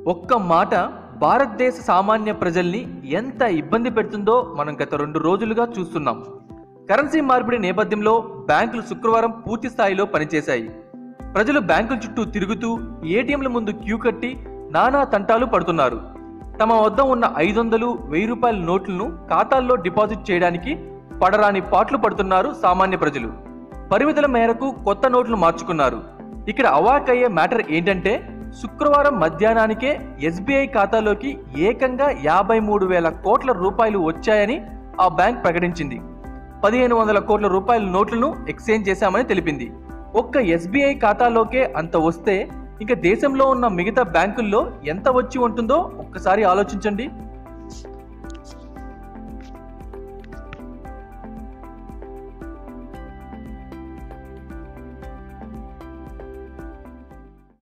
ఒక్క మాట భారతదేశ సామాన్య ప్రజల్ని ఎంత ఇబ్బంది పెడుతుందో మనం గత రెండు రోజులుగా చూస్తున్నాం కరెన్సీ మార్పిడి నేపథ్యంలో బ్యాంకులు శుక్రవారం పూర్తి స్థాయిలో పనిచేశాయి ప్రజలు బ్యాంకుల చుట్టూ తిరుగుతూ ఏటీఎంల ముందు క్యూ కట్టి నానా తంటాలు పడుతున్నారు తమ వద్ద ఉన్న ఐదు వందలు వెయ్యి రూపాయల నోట్లను ఖాతాల్లో డిపాజిట్ చేయడానికి పడరాని పాట్లు పడుతున్నారు సామాన్య ప్రజలు పరిమితుల మేరకు కొత్త నోట్లు మార్చుకున్నారు ఇక్కడ అవాకయ్యే మ్యాటర్ ఏంటంటే శుక్రవారం మధ్యాహ్నానికే ఎస్బీఐ ఖాతాలోకి ఏకంగా యాభై మూడు వేల కోట్ల రూపాయలు వచ్చాయని ఆ బ్యాంక్ ప్రకటించింది పదిహేను వందల కోట్ల రూపాయల నోట్లను ఎక్స్చేంజ్ చేశామని తెలిపింది ఒక్క ఎస్బీఐ ఖాతాలోకే అంత వస్తే ఇక దేశంలో ఉన్న మిగతా బ్యాంకుల్లో ఎంత వచ్చి ఉంటుందో ఒక్కసారి ఆలోచించండి